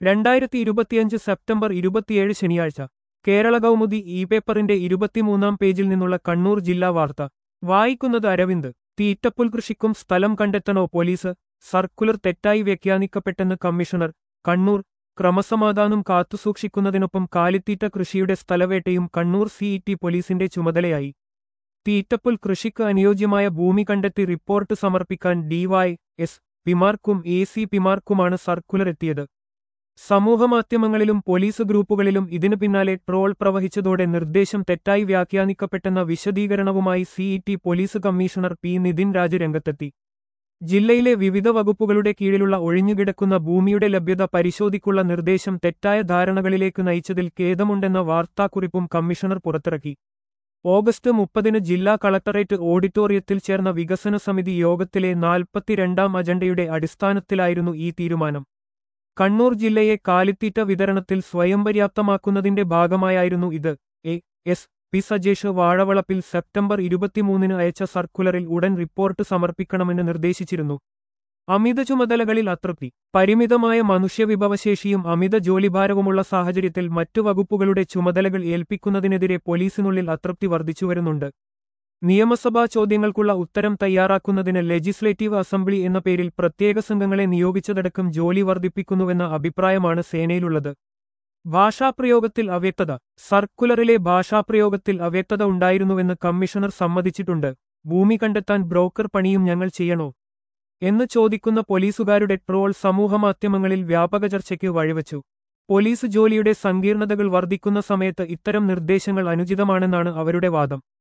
രണ്ടായിരത്തി ഇരുപത്തിയഞ്ച് സെപ്റ്റംബർ ഇരുപത്തിയേഴ് ശനിയാഴ്ച കേരള കൗമുദി ഇ പേപ്പറിന്റെ ഇരുപത്തിമൂന്നാം പേജിൽ നിന്നുള്ള കണ്ണൂർ ജില്ലാ വാർത്ത വായിക്കുന്നത് അരവിന്ദ് തീറ്റപ്പുൽ കൃഷിക്കും സ്ഥലം കണ്ടെത്തണോ പോലീസ് സർക്കുലർ തെറ്റായി വ്യാഖ്യാനിക്കപ്പെട്ടെന്ന് കമ്മീഷണർ കണ്ണൂർ ക്രമസമാധാനം കാത്തുസൂക്ഷിക്കുന്നതിനൊപ്പം കാലിത്തീറ്റ കൃഷിയുടെ സ്ഥലവേട്ടയും കണ്ണൂർ സിഇടി പോലീസിന്റെ ചുമതലയായി തീറ്റപ്പുൽ കൃഷിക്ക് അനുയോജ്യമായ ഭൂമി കണ്ടെത്തി റിപ്പോർട്ട് സമർപ്പിക്കാൻ ഡിവൈ എസ് പിമാർക്കും എ സി പിമാർക്കുമാണ് സർക്കുലർ എത്തിയത് സമൂഹമാധ്യമങ്ങളിലും പോലീസ് ഗ്രൂപ്പുകളിലും ഇതിനു പിന്നാലെ ട്രോൾ പ്രവഹിച്ചതോടെ നിർദ്ദേശം തെറ്റായി വ്യാഖ്യാനിക്കപ്പെട്ടെന്ന വിശദീകരണവുമായി city police commissioner P Nitin Raj രംഗത്തെത്തി ജില്ലയിലെ വിവിധ വകുപ്പുകളുടെ കീഴിലുള്ള ഒഴിഞ്ഞുകിടക്കുന്ന ഭൂമിയുടെ ലഭ്യത പരിശോധിക്കുള്ള നിർദ്ദേശം തെറ്റായ ധാരണകളിലേക്ക് നയിച്ചതിൽ ഖേദമുണ്ടെന്ന വാർത്താക്കുറിപ്പും കമ്മീഷണർ പുറത്തിറക്കി ഓഗസ്റ്റ് മുപ്പതിന് ജില്ലാ കളക്ടറേറ്റ് ഓഡിറ്റോറിയത്തിൽ ചേർന്ന വികസന സമിതി യോഗത്തിലെ നാൽപ്പത്തിരണ്ടാം അജണ്ടയുടെ അടിസ്ഥാനത്തിലായിരുന്നു ഈ തീരുമാനം കണ്ണൂർ ജില്ലയെ കാലിത്തീറ്റ വിതരണത്തിൽ സ്വയം പര്യാപ്തമാക്കുന്നതിന്റെ ഭാഗമായായിരുന്നു ഇത് A S P Sajesh Vazhavalappil September ഇരുപത്തിമൂന്നിന് അയച്ച സർക്കുലറിൽ ഉടൻ റിപ്പോർട്ട് സമർപ്പിക്കണമെന്ന് നിർദ്ദേശിച്ചിരുന്നു അമിത ചുമതലകളിൽ അതൃപ്തി പരിമിതമായ മനുഷ്യവിഭവശേഷിയും അമിത ജോലിഭാരവുമുള്ള സാഹചര്യത്തിൽ മറ്റു വകുപ്പുകളുടെ ചുമതലകൾ ഏൽപ്പിക്കുന്നതിനെതിരെ പോലീസിനുള്ളിൽ അതൃപ്തി വർദ്ധിച്ചുവരുന്നുണ്ട് നിയമസഭാ ചോദ്യങ്ങൾക്കുള്ള ഉത്തരം തയ്യാറാക്കുന്നതിന് ലെജിസ്ലേറ്റീവ് അസംബ്ലി എന്ന പേരിൽ പ്രത്യേക സംഘങ്ങളെ നിയോഗിച്ചതടക്കം ജോലി വർദ്ധിപ്പിക്കുന്നുവെന്ന അഭിപ്രായമാണ് സേനയിലുള്ളത് ഭാഷാപ്രയോഗത്തിൽ അവ്യക്തത സർക്കുലറിലെ ഭാഷാപ്രയോഗത്തിൽ അവ്യക്തത ഉണ്ടായിരുന്നുവെന്ന് കമ്മീഷണർ സമ്മതിച്ചിട്ടുണ്ട് ഭൂമി കണ്ടെത്താൻ ബ്രോക്കർ പണിയും ഞങ്ങൾ ചെയ്യണോ എന്ന് ചോദിക്കുന്ന പോലീസുകാരുടെ ട്രോൾ സമൂഹമാധ്യമങ്ങളിൽ വ്യാപക ചർച്ചയ്ക്ക് വഴിവച്ചു പോലീസ് ജോലിയുടെ സങ്കീർണതകൾ വർദ്ധിക്കുന്ന സമയത്ത് ഇത്തരം നിർദ്ദേശങ്ങൾ അനുചിതമാണെന്നാണ് അവരുടെ വാദം